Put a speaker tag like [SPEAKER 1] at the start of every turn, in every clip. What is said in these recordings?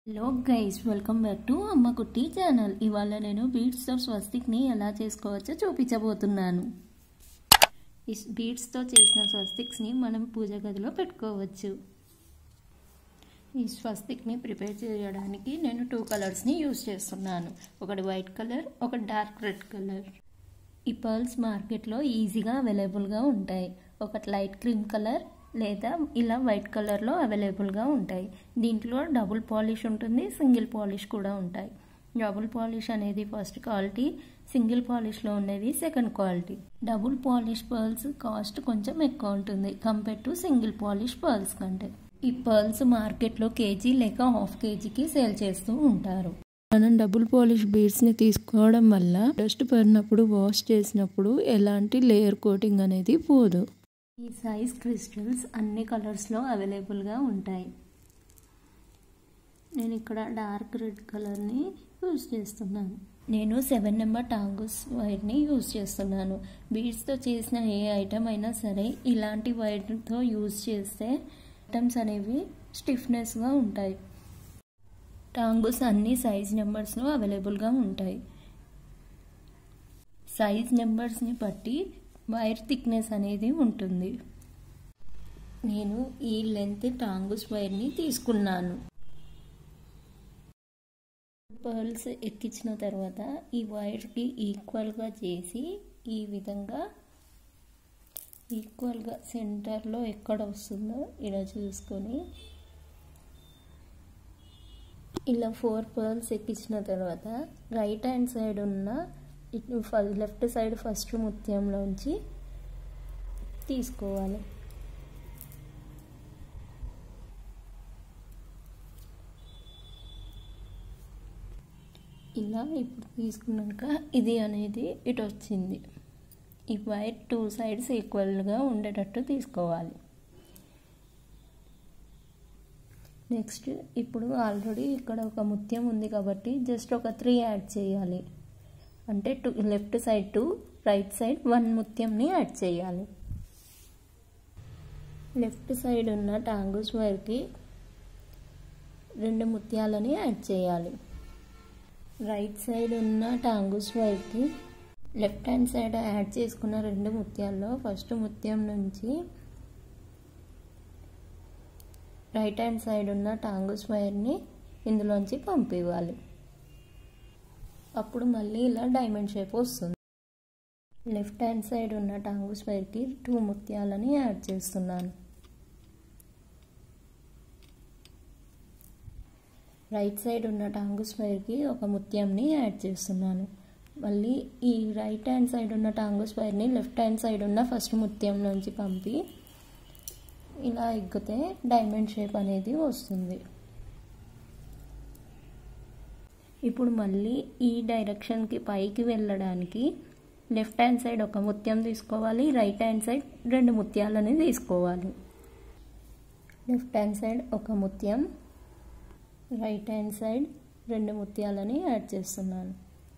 [SPEAKER 1] hello guys welcome back to అమ్మ కుట్టి channel ఇవాళ నేను బీడ్స్తో స్వస్తిక్ని ఎలా చేసుకోవచ్చో చూపించబోతున్నాను ఈ బీడ్స్తో చేసిన స్వస్తిక్స్ని మనం పూజ గదిలో పెట్టుకోవచ్చు ఈ స్వస్తిక్ని ప్రిపేర్ చేయడానికి నేను టూ కలర్స్ని యూజ్ చేస్తున్నాను ఒకటి వైట్ కలర్ ఒకటి డార్క్ రెడ్ కలర్ ఈ పర్ల్స్ మార్కెట్లో ఈజీగా అవైలబుల్గా ఉంటాయి ఒకటి లైట్ క్రీమ్ కలర్ లేదా ఇలా వైట్ కలర్లో అవైలబుల్గా ఉంటాయి దీంట్లో డబుల్ పాలిష్ ఉంటుంది సింగిల్ పాలిష్ కూడా ఉంటాయి డబుల్ పాలిష్ అనేది ఫస్ట్ క్వాలిటీ సింగిల్ పాలిష్లో ఉండేది second quality double polish pearls cost కొంచెం ఎక్కువ ఉంటుంది compare to single polish pearls కంటే ఈ పర్ల్స్ మార్కెట్లో కేజీ లేక హాఫ్ కేజీకి సేల్ చేస్తూ ఉంటారు
[SPEAKER 2] మనం డబుల్ పాలిష్ బీడ్స్ని తీసుకోవడం వల్ల డస్ట్ పడినప్పుడు వాష్ చేసినప్పుడు ఎలాంటి లేయర్ కోటింగ్ అనేది పోదు
[SPEAKER 1] ఈ సైజ్ క్రిస్టల్స్ అన్ని కలర్స్లో అవైలబుల్గా ఉంటాయి నేను ఇక్కడ డార్క్ రెడ్ కలర్ని యూజ్ చేస్తున్నాను నేను సెవెన్ నెంబర్ టాంగుస్ వైర్ని యూజ్ చేస్తున్నాను బీడ్స్తో చేసిన ఏ ఐటమ్ అయినా సరే ఇలాంటి వైర్తో యూజ్ చేస్తే ఐటమ్స్ అనేవి స్టిఫ్నెస్గా ఉంటాయి టాంగుస్ అన్ని సైజ్ నెంబర్స్లో అవైలబుల్గా ఉంటాయి సైజ్ నెంబర్స్ని బట్టి వైర్ థిక్నెస్ అనేది ఉంటుంది నేను ఈ లెంత్ టాంగుస్ వైర్ని తీసుకున్నాను పర్ల్స్ ఎక్కించిన తర్వాత ఈ వైర్కి ఈక్వల్గా చేసి ఈ విధంగా ఈక్వల్గా సెంటర్లో ఎక్కడ వస్తుందో ఇలా చూసుకొని ఇలా ఫోర్ పర్ల్స్ ఎక్కించిన తర్వాత రైట్ హ్యాండ్ సైడ్ ఉన్న ఇటు లెఫ్ట్ సైడ్ ఫస్ట్ ముత్యంలోంచి తీసుకోవాలి ఇలా ఇప్పుడు తీసుకున్నాక ఇది అనేది ఇటు వచ్చింది ఈ వైర్ టూ సైడ్స్ ఈక్వల్గా ఉండేటట్టు తీసుకోవాలి నెక్స్ట్ ఇప్పుడు ఆల్రెడీ ఇక్కడ ఒక ముత్యం ఉంది కాబట్టి జస్ట్ ఒక త్రీ యాడ్ చేయాలి అంటే two left side to right side one ముత్యంని యాడ్ చేయాలి లెఫ్ట్ సైడ్ ఉన్న టాంగుస్ వైర్కి రెండు ముత్యాలని యాడ్ చేయాలి రైట్ సైడ్ ఉన్న టాంగుస్ వైర్కి లెఫ్ట్ హ్యాండ్ సైడ్ యాడ్ చేసుకున్న రెండు ముత్యాల్లో ఫస్ట్ ముత్యం నుంచి రైట్ హ్యాండ్ సైడ్ ఉన్న టాంగుస్ వైర్ని ఇందులోంచి పంపివ్వాలి అప్పుడు మళ్ళీ ఇలా డైమండ్ షేప్ వస్తుంది లెఫ్ట్ హ్యాండ్ సైడ్ ఉన్న టాంగుస్ వైర్కి టూ ముత్యాలని యాడ్ చేస్తున్నాను రైట్ సైడ్ ఉన్న టాంగుస్ వైర్కి ఒక ముత్యంని యాడ్ చేస్తున్నాను మళ్ళీ ఈ రైట్ హ్యాండ్ సైడ్ ఉన్న టాంగుస్ వైర్ని లెఫ్ట్ హ్యాండ్ సైడ్ ఉన్న ఫస్ట్ ముత్యంలోంచి పంపి ఇలా ఎగ్గితే డైమండ్ షేప్ అనేది వస్తుంది ఇప్పుడు మళ్ళీ ఈ డైరెక్షన్కి పైకి వెళ్ళడానికి లెఫ్ట్ హ్యాండ్ సైడ్ ఒక ముత్యం తీసుకోవాలి రైట్ హ్యాండ్ సైడ్ రెండు ముత్యాలని తీసుకోవాలి లెఫ్ట్ హ్యాండ్ సైడ్ ఒక ముత్యం రైట్ హ్యాండ్ సైడ్ రెండు ముత్యాలని యాడ్ చేస్తున్నాను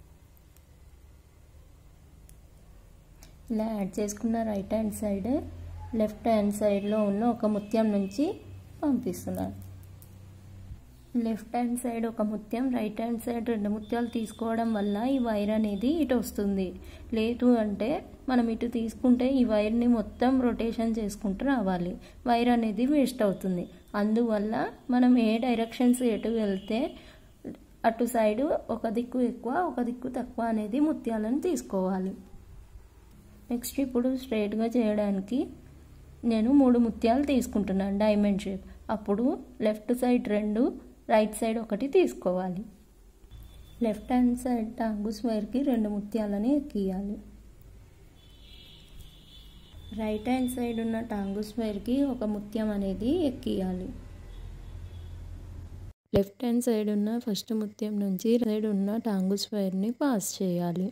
[SPEAKER 1] ఇలా యాడ్ చేసుకున్న right hand side left hand సైడ్లో ఉన్న ఒక ముత్యం నుంచి పంపిస్తున్నాను లెఫ్ట్ హ్యాండ్ సైడ్ ఒక ముత్యం రైట్ హ్యాండ్ సైడ్ రెండు ముత్యాలు తీసుకోవడం వల్ల ఈ వైర్ అనేది ఇటు వస్తుంది లేదు అంటే మనం ఇటు తీసుకుంటే ఈ వైర్ని మొత్తం రొటేషన్ చేసుకుంటూ రావాలి వైర్ అనేది వేస్ట్ అవుతుంది అందువల్ల మనం ఏ డైరెక్షన్స్ ఎటు వెళ్తే అటు సైడు ఒక దిక్కు ఎక్కువ ఒక దిక్కు తక్కువ అనేది ముత్యాలను తీసుకోవాలి నెక్స్ట్ ఇప్పుడు స్ట్రైట్గా చేయడానికి నేను మూడు ముత్యాలు తీసుకుంటున్నాను డైమండ్ షేప్ అప్పుడు లెఫ్ట్ సైడ్ రెండు రైట్ సైడ్ ఒకటి తీసుకోవాలి లెఫ్ట్ హ్యాండ్ సైడ్ టాంగుస్ వైర్కి రెండు ముత్యాలని ఎక్కియాలి రైట్ హ్యాండ్ సైడ్ ఉన్న టాంగుస్ వైర్కి ఒక ముత్యం అనేది ఎక్కియాలి
[SPEAKER 2] లెఫ్ట్ హ్యాండ్ సైడ్ ఉన్న ఫస్ట్ ముత్యం నుంచి సైడ్ ఉన్న టాంగుస్ వైర్ని పాస్ చేయాలి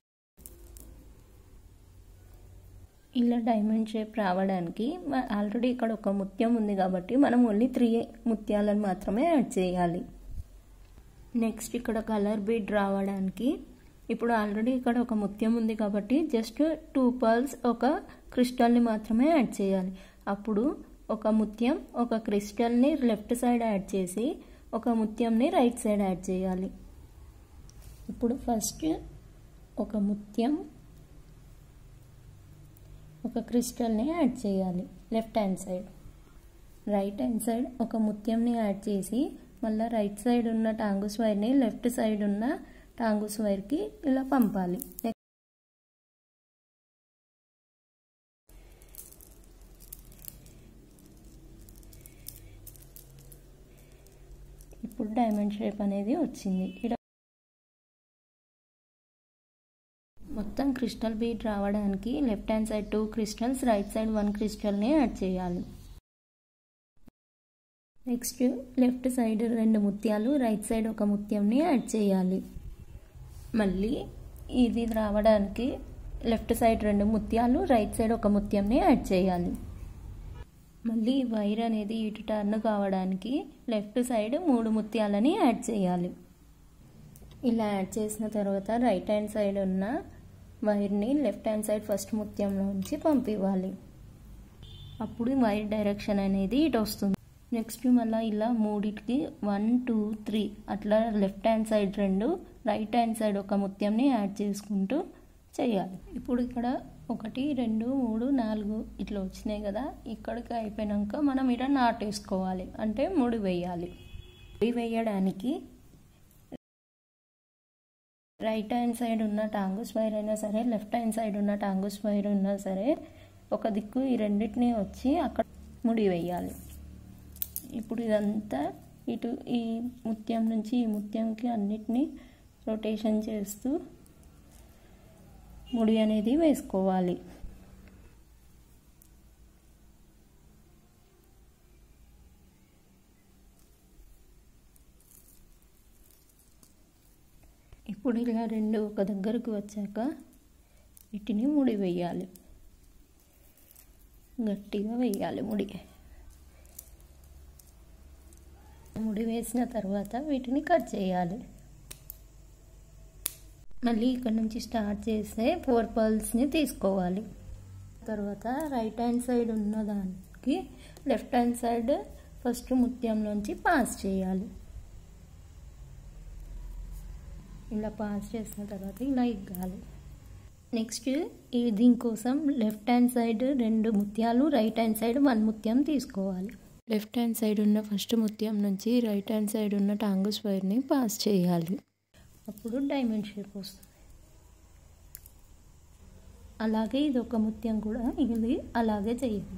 [SPEAKER 1] ఇలా డైమండ్ షేప్ రావడానికి ఆల్రెడీ ఇక్కడ ఒక ముత్యం ఉంది కాబట్టి మనం ఓన్లీ త్రీ ముత్యాలను మాత్రమే యాడ్ చేయాలి నెక్స్ట్ ఇక్కడ కలర్ బీడ్ రావడానికి ఇప్పుడు ఆల్రెడీ ఇక్కడ ఒక ముత్యం ఉంది కాబట్టి జస్ట్ టూ పర్ల్స్ ఒక క్రిస్టల్ని మాత్రమే యాడ్ చేయాలి అప్పుడు ఒక ముత్యం ఒక క్రిస్టల్ని లెఫ్ట్ సైడ్ యాడ్ చేసి ఒక ముత్యంని రైట్ సైడ్ యాడ్ చేయాలి ఇప్పుడు ఫస్ట్ ఒక ముత్యం ఒక క్రిస్టల్ని యాడ్ చేయాలి left hand side right hand side ఒక ముత్యంని యాడ్ చేసి మళ్ళీ రైట్ సైడ్ ఉన్న టాంగుస్ వైర్ని లెఫ్ట్ సైడ్ ఉన్న టాంగుస్ వైర్కి ఇలా పంపాలి ఇప్పుడు డైమండ్ షేప్ అనేది వచ్చింది ఇక్కడ మొత్తం క్రిస్టల్ బీట్ రావడానికి left hand side two crystals right side one క్రిస్టల్ని యాడ్ చేయాలి నెక్స్ట్ లెఫ్ట్ సైడ్ రెండు ముత్యాలు రైట్ సైడ్ ఒక ముత్యంని యాడ్ చేయాలి మళ్ళీ ఇది రావడానికి లెఫ్ట్ సైడ్ రెండు ముత్యాలు రైట్ సైడ్ ఒక ముత్యంని యాడ్ చేయాలి మళ్ళీ వైర్ అనేది ఇటు టర్న్ కావడానికి లెఫ్ట్ సైడ్ మూడు ముత్యాలని యాడ్ చేయాలి ఇలా యాడ్ చేసిన తర్వాత రైట్ హ్యాండ్ సైడ్ ఉన్న వైర్ని లెఫ్ట్ హ్యాండ్ సైడ్ ఫస్ట్ ముత్యంలోంచి పంపివ్వాలి అప్పుడు వైర్ డైరెక్షన్ అనేది ఇటు వస్తుంది నెక్స్ట్ మళ్ళీ ఇలా మూడిటికి వన్ టూ త్రీ అట్లా లెఫ్ట్ హ్యాండ్ సైడ్ రెండు రైట్ హ్యాండ్ సైడ్ ఒక ముత్యంని యాడ్ చేసుకుంటూ చేయాలి ఇప్పుడు ఇక్కడ ఒకటి రెండు మూడు నాలుగు ఇట్లా వచ్చినాయి కదా ఇక్కడికి అయిపోయాక మనం ఇక్కడ నాటేసుకోవాలి అంటే ముడి వేయాలి ముడి వేయడానికి రైట్ హ్యాండ్ సైడ్ ఉన్న టాంగుస్ వైర్ అయినా సరే లెఫ్ట్ హ్యాండ్ సైడ్ ఉన్న టాంగుస్ వైర్ ఉన్నా సరే ఒక దిక్కు ఈ రెండింటిని వచ్చి అక్కడ ముడి వేయాలి ఇప్పుడు ఇదంతా ఇటు ఈ ముత్యం నుంచి ఈ ముత్యంకి అన్నిటినీ రొటేషన్ చేస్తూ ముడి అనేది వేసుకోవాలి ఇప్పుడు ఇలా రెండు ఒక దగ్గరకు వచ్చాక వీటిని ముడి వేయాలి గట్టిగా వేయాలి ముడి ముడి వేసిన తర్వాత వీటిని కట్ చేయాలి మళ్ళీ ఇక్కడ నుంచి స్టార్ట్ చేస్తే ఫోర్ పర్ల్స్ని తీసుకోవాలి తర్వాత రైట్ హ్యాండ్ సైడ్ ఉన్న దానికి లెఫ్ట్ హ్యాండ్ సైడ్ ఫస్ట్ ముత్యంలోంచి పాస్ చేయాలి ఇలా పాస్ చేసిన తర్వాత ఇలా ఇగ్గాలి నెక్స్ట్ ఈ దీనికోసం లెఫ్ట్ హ్యాండ్ సైడ్ రెండు ముత్యాలు రైట్ హ్యాండ్ సైడ్ వన్ ముత్యం తీసుకోవాలి
[SPEAKER 2] లెఫ్ట్ హ్యాండ్ సైడ్ ఉన్న ఫస్ట్ ముత్యం నుంచి రైట్ హ్యాండ్ సైడ్ ఉన్న టాంగుస్ వైర్ని పాస్ చేయాలి
[SPEAKER 1] అప్పుడు డైమండ్ షేప్ వస్తుంది అలాగే ఇది ఒక ముత్యం కూడా ఇది అలాగే చేయాలి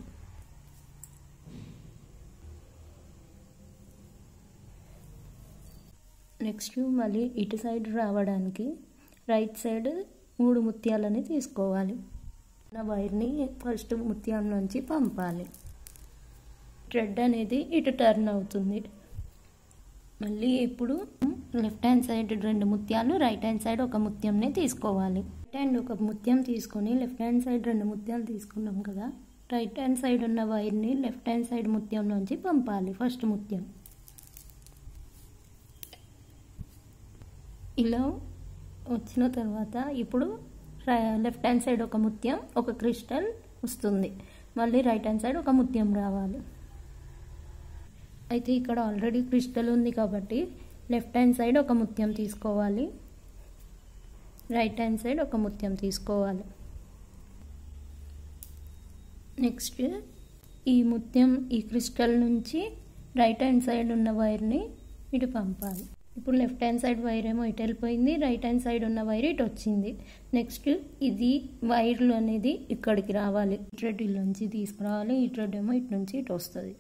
[SPEAKER 1] నెక్స్ట్ మళ్ళీ ఇటు సైడ్ రావడానికి రైట్ సైడ్ మూడు ముత్యాలని తీసుకోవాలి నా వైర్ని ఫస్ట్ ముత్యం నుంచి పంపాలి థ్రెడ్ అనేది ఇటు టర్న్ అవుతుంది మళ్ళీ ఇప్పుడు లెఫ్ట్ హ్యాండ్ సైడ్ రెండు ముత్యాలు రైట్ హ్యాండ్ సైడ్ ఒక ముత్యంని తీసుకోవాలి రైట్ హ్యాండ్ ఒక ముత్యం తీసుకొని లెఫ్ట్ హ్యాండ్ సైడ్ రెండు ముత్యాలు తీసుకున్నాం కదా రైట్ హ్యాండ్ సైడ్ ఉన్న వైర్ని లెఫ్ట్ హ్యాండ్ సైడ్ ముత్యంలోంచి పంపాలి ఫస్ట్ ముత్యం ఇలా వచ్చిన తర్వాత ఇప్పుడు లెఫ్ట్ హ్యాండ్ సైడ్ ఒక ముత్యం ఒక క్రిస్టల్ వస్తుంది మళ్ళీ రైట్ హ్యాండ్ సైడ్ ఒక ముత్యం రావాలి అయితే ఇక్కడ ఆల్రెడీ క్రిస్టల్ ఉంది కాబట్టి లెఫ్ట్ హ్యాండ్ సైడ్ ఒక ముత్యం తీసుకోవాలి రైట్ హ్యాండ్ సైడ్ ఒక ముత్యం తీసుకోవాలి నెక్స్ట్ ఈ ముత్యం ఈ క్రిస్టల్ నుంచి రైట్ హ్యాండ్ సైడ్ ఉన్న వైర్ని ఇటు పంపాలి ఇప్పుడు లెఫ్ట్ హ్యాండ్ సైడ్ వైర్ ఏమో ఇటు వెళ్ళిపోయింది రైట్ హ్యాండ్ సైడ్ ఉన్న వైర్ ఇటు వచ్చింది నెక్స్ట్ ఇది వైర్లు అనేది ఇక్కడికి రావాలి ఈ థ్రెడ్ ఇల్లు నుంచి తీసుకురావాలి ఈ థ్రెడ్ ఏమో ఇటు నుంచి ఇటు వస్తుంది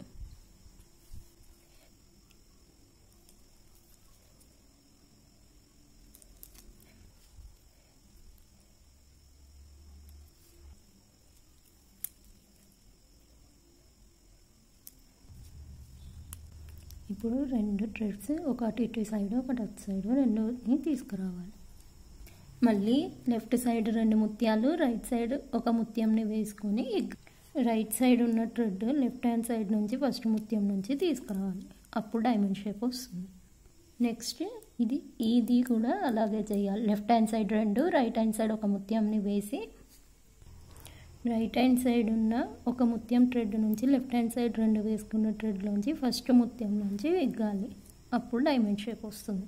[SPEAKER 1] ఇప్పుడు రెండు థ్రెడ్స్ ఒకటి ఇటు సైడ్ ఒకటి అటు సైడ్ రెండుని తీసుకురావాలి మళ్ళీ లెఫ్ట్ సైడ్ రెండు ముత్యాలు రైట్ సైడ్ ఒక ముత్యంని వేసుకొని రైట్ సైడ్ ఉన్న థ్రెడ్ లెఫ్ట్ హ్యాండ్ సైడ్ నుంచి ఫస్ట్ ముత్యం నుంచి తీసుకురావాలి అప్పుడు డైమండ్ షేప్ వస్తుంది నెక్స్ట్ ఇది ఇది కూడా అలాగే చేయాలి లెఫ్ట్ హ్యాండ్ సైడ్ రెండు రైట్ హ్యాండ్ సైడ్ ఒక ముత్యంని వేసి రైట్ హ్యాండ్ సైడ్ ఉన్న ఒక ముత్యం థ్రెడ్ నుంచి లెఫ్ట్ హ్యాండ్ సైడ్ రెండు వేసుకున్న థ్రెడ్లోంచి ఫస్ట్ ముత్యం నుంచి ఎగ్గాలి అప్పుడు డైమండ్ షేప్ వస్తుంది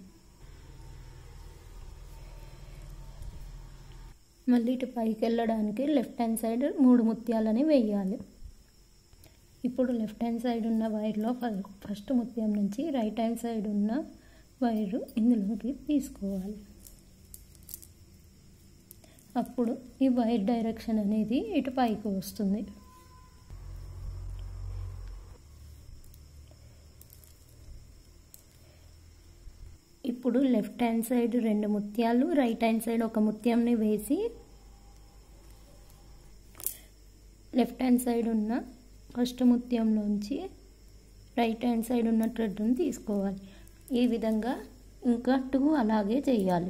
[SPEAKER 1] మళ్ళీ ఇటు పైకి వెళ్ళడానికి లెఫ్ట్ హ్యాండ్ సైడ్ మూడు ముత్యాలని వేయాలి ఇప్పుడు లెఫ్ట్ హ్యాండ్ సైడ్ ఉన్న వైర్లో ఫస్ట్ ముత్యం నుంచి రైట్ హ్యాండ్ సైడ్ ఉన్న వైరు ఇందులోకి తీసుకోవాలి అప్పుడు ఈ వైర్ డైరెక్షన్ అనేది ఇటు పైకి వస్తుంది ఇప్పుడు లెఫ్ట్ హ్యాండ్ సైడ్ రెండు ముత్యాలు రైట్ హ్యాండ్ సైడ్ ఒక ముత్యంని వేసి లెఫ్ట్ హ్యాండ్ సైడ్ ఉన్న ఫస్ట్ ముత్యంలోంచి రైట్ హ్యాండ్ సైడ్ ఉన్న థ్రెడ్ని తీసుకోవాలి ఈ విధంగా ఇంకా టూ అలాగే చేయాలి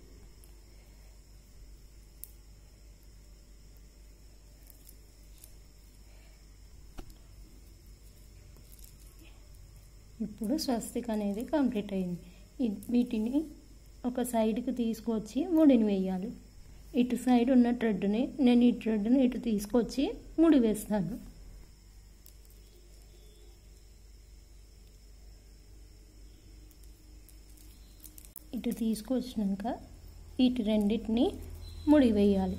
[SPEAKER 1] ఇప్పుడు స్వస్తిక్ అనేది కంప్లీట్ అయింది వీటిని ఒక సైడ్కి తీసుకొచ్చి ముడిని వేయాలి ఇటు సైడ్ ఉన్న థ్రెడ్ని నేను ఈ థ్రెడ్ని ఇటు తీసుకొచ్చి ముడి వేస్తాను ఇటు తీసుకొచ్చినాక వీటి రెండింటిని ముడి వేయాలి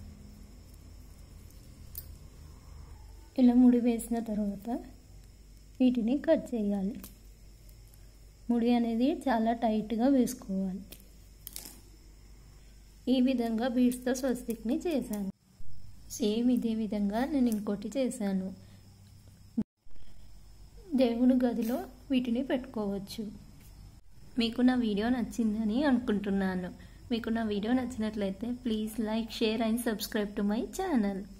[SPEAKER 1] ఇలా ముడి వేసిన తర్వాత వీటిని కట్ చేయాలి ముడి అనేది చాలా టైట్గా వేసుకోవాలి ఈ విధంగా బీడ్స్తో స్వస్తిక్ని చేశాను సేమ్ ఇదే విధంగా నేను ఇంకోటి చేశాను దేవుని గదిలో వీటిని పెట్టుకోవచ్చు మీకు నా వీడియో నచ్చిందని అనుకుంటున్నాను మీకు నా వీడియో నచ్చినట్లయితే please like share and subscribe to my channel